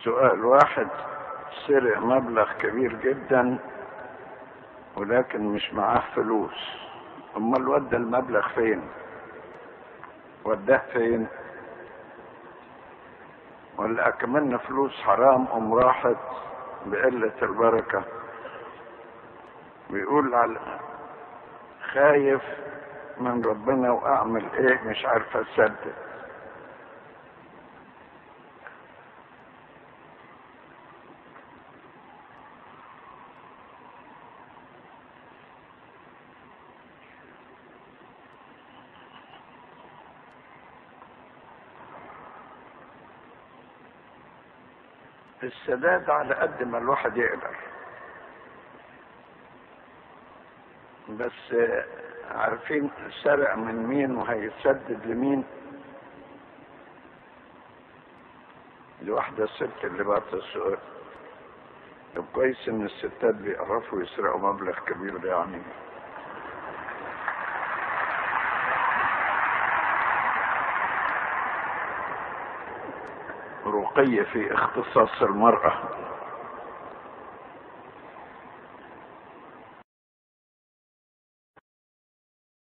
سؤال واحد سرق مبلغ كبير جدا ولكن مش معاه فلوس امال ودى المبلغ فين وداه فين ولا اكملنا فلوس حرام ام راحت بقلة البركة بيقول على خايف من ربنا واعمل ايه مش عارف اسدد السداد على قد ما الواحد يقدر بس عارفين سرق من مين وهيسدد لمين دي واحدة الست اللي بعت السؤال طب كويس ان الستات بيعرفوا يسرقوا مبلغ كبير ده يعني رقي في اختصاص المرأة